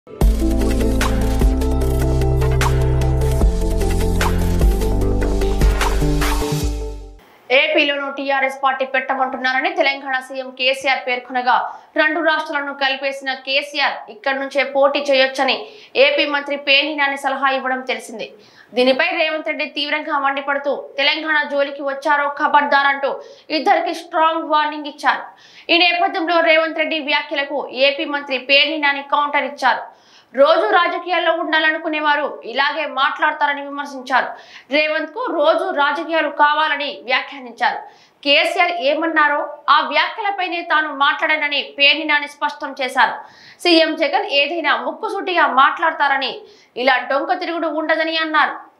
ఏపీలోనూ TRS party పెట్టమంటున్నారని Telangana CM KCR పేర్కొనగా రెండు రాష్ట్రాలను కలిపేసిన కేసీఆర్ ఇక్కడి నుంచే పోటీ చేయొచ్చని ఏపీ మంత్రి పేర్ని నాని సలహా ఇవ్వడం తెలిసిందే దీనిపై రేవంత్ రెడ్డి తీవ్రంగా మండిపడుతూ తెలంగాణ జోలికి వచ్చారో ఖబర్దార్ అంటూ ఇద్దరికి స్ట్రాంగ్ వార్నింగ్ ఇచ్చారు ఈ నేపథ్యంలో రేవంత్ రెడ్డి వ్యాఖ్యలకు ఏపీ మంత్రి పేర్ని నాని కౌంటర్ ఇచ్చారు రోజు రాజకీయాల్లో ఉండాలనుకునేవారు ఇలాగే మాట్లాడతారని విమర్శించారు రేవంత్ కు రోజు రాజకీయాలు కావాలని వ్యాఖ్యానించారు కేసీఆర్ ఏమన్నారో ఆ వ్యాఖ్యలపైనే తాను మాట్లాడానని పేర్ని నాని స్పష్టం చేశారు సీఎం జగన్ ఏదైనా ముక్కుసూటిగా మాట్లాడతారని ఇలా డొంక తిరుగుడు ఉండదని అన్నారు